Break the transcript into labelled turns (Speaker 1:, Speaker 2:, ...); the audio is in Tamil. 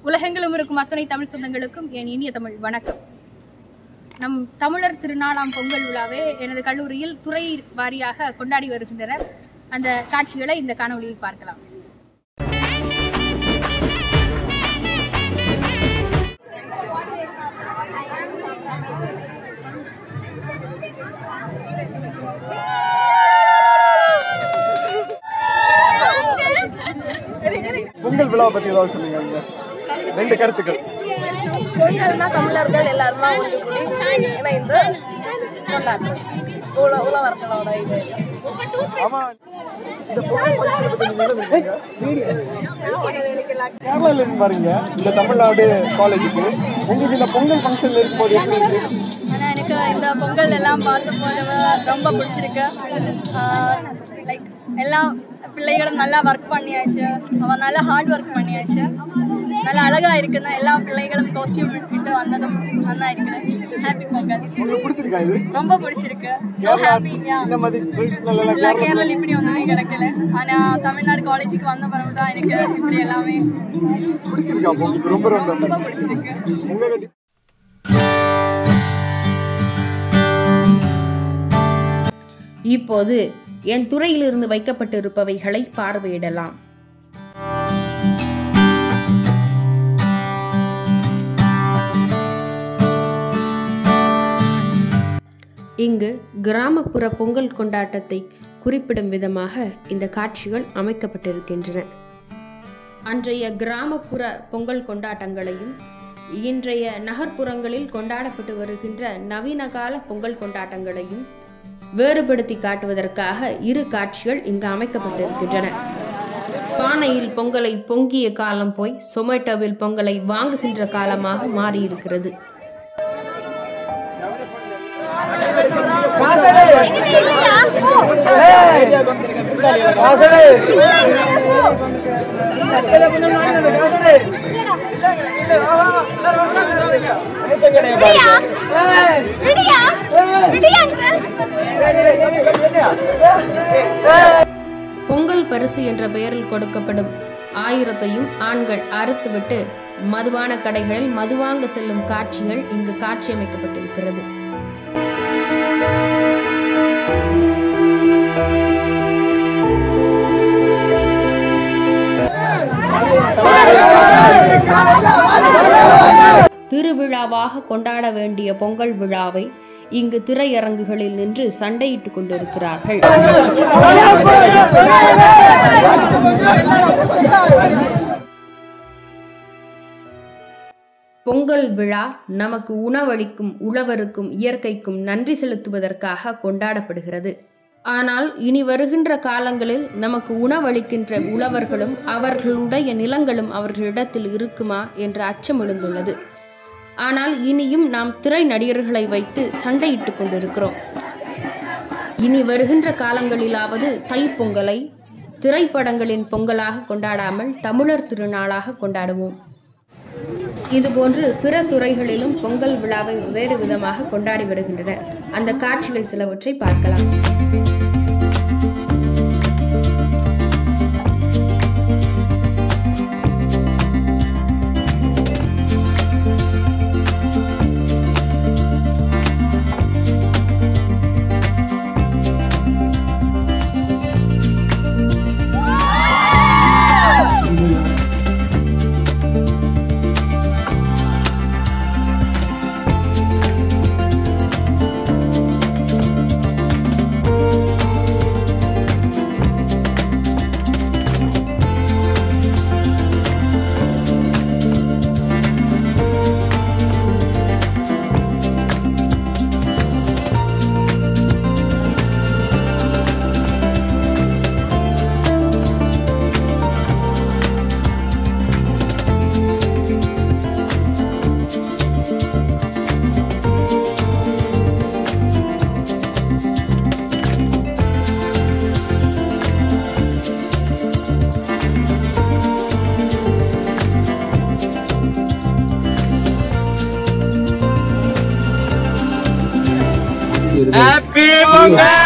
Speaker 1: உலகெங்கிலும் இருக்கும் அத்துணை தமிழ் சொந்தங்களுக்கும் என் இனிய தமிழ் வணக்கம் நம் தமிழர் திருநாளாம் பொங்கல் விழாவை எனது கல்லூரியில் துறை வாரியாக கொண்டாடி வருகின்றனர் அந்த காட்சிகளை இந்த காணொளியில் பார்க்கலாம்
Speaker 2: பொங்கல் விழாவை பத்தி ஏதாவது சொல்லுங்க நீங்க ரெண்டு கருத்துக்கள்
Speaker 3: பொங்கல்னா தமிழர்கள் எல்லாருமா ஒன்று கூடி இணைந்து கொண்டாடுறோம் உல உழவர்களோட இது
Speaker 2: ஆமா இந்த பொங்கல் ஃபங்க்ஷனை பத்தி நீங்க என்ன நினைக்கிறீங்க கேரளால இருந்து வரீங்க இந்த தமிழ்நாடு காலேஜுக்கு உங்களுக்கு இந்த பொங்கல் ஃபங்க்ஷன்ல இருக்கும்போது எப்படி இருக்கு
Speaker 3: ஆனால் எனக்கு இந்த பொங்கல் எல்லாம் பார்த்து போனவ ரொம்ப பிடிச்சிருக்கு லைக் எல்லா பிள்ளைகளும் நல்லா ஒர்க் பண்ணியாச்சு அவன் நல்லா ஹார்ட் ஒர்க் பண்ணியாச்சு நல்லா அழகா இருக்குன்னு எல்லா பிள்ளைகளும் காஸ்டியூம் இட்டு வந்ததும் நல்லா இருக்கிறேன் ஹாப்பி பொங்கல்
Speaker 2: உங்களுக்கு பிடிச்சிருக்கா இது
Speaker 3: ரொம்ப பிடிச்சிருக்கு ஸோ
Speaker 2: கேரளா
Speaker 3: ஹாப்பியா
Speaker 2: இந்த மாதிரி ட்ரெடிஷ்னல் எல்லாம்
Speaker 3: எல்லா
Speaker 2: கேரளா
Speaker 3: கேரளா இப்படி ஒன்றுமே கிடைக்கல ஆனா தமிழ்நாடு காலேஜுக்கு வந்த பிறகு தான் எனக்கு இப்படி எல்லாமே
Speaker 2: பிடிச்சிருக்கா அப்போ உங்களுக்கு ரொம்ப ரொம்ப
Speaker 3: ரொம்ப பிடிச்சிருக்கு
Speaker 2: உங்க
Speaker 4: இப்போது என் துறையிலிருந்து வைக்கப்பட்டிருப்பவைகளை பார்வையிடலாம் இங்கு கிராமப்புற பொங்கல் கொண்டாட்டத்தை குறிப்பிடும் விதமாக இந்த காட்சிகள் அமைக்கப்பட்டிருக்கின்றன அன்றைய கிராமப்புற பொங்கல் கொண்டாட்டங்களையும் இன்றைய நகர்ப்புறங்களில் கொண்டாடப்பட்டு வருகின்ற நவீன கால பொங்கல் கொண்டாட்டங்களையும் வேறுபடுத்தி காட்டுவதற்காக இரு காட்சிகள் இங்கு அமைக்கப்பட்டிருக்கின்றன பானையில் பொங்கலை பொங்கிய காலம் போய் சொமேட்டோவில் பொங்கலை வாங்குகின்ற காலமாக மாறியிருக்கிறது பொங்கல் பரிசு என்ற பெயரில் கொடுக்கப்படும் ஆயிரத்தையும் ஆண்கள் அறுத்துவிட்டு மதுபான கடைகளில் மதுவாங்க செல்லும் காட்சிகள் இங்கு காட்சியமைக்கப்பட்டிருக்கிறது திருவிழாவாக கொண்டாட வேண்டிய பொங்கல் விழாவை இங்கு திரையரங்குகளில் நின்று சண்டையிட்டுக் கொண்டிருக்கிறார்கள் பொங்கல் விழா நமக்கு உணவளிக்கும் உழவருக்கும் இயற்கைக்கும் நன்றி செலுத்துவதற்காக கொண்டாடப்படுகிறது ஆனால் இனி வருகின்ற காலங்களில் நமக்கு உணவளிக்கின்ற உழவர்களும் அவர்களுடைய நிலங்களும் அவர்களிடத்தில் இருக்குமா என்ற அச்சம் எழுந்துள்ளது ஆனால் இனியும் நாம் திரை நடிகர்களை வைத்து சண்டையிட்டுக் கொண்டிருக்கிறோம் இனி வருகின்ற காலங்களிலாவது தைப்பொங்கலை திரைப்படங்களின் பொங்கலாக கொண்டாடாமல் தமிழர் திருநாளாக கொண்டாடுவோம் இதுபோன்று பிற துறைகளிலும் பொங்கல் விழாவை வேறு விதமாக கொண்டாடி வருகின்றனர் அந்த காட்சிகள் சிலவற்றை பார்க்கலாம்
Speaker 5: Happy Pongal!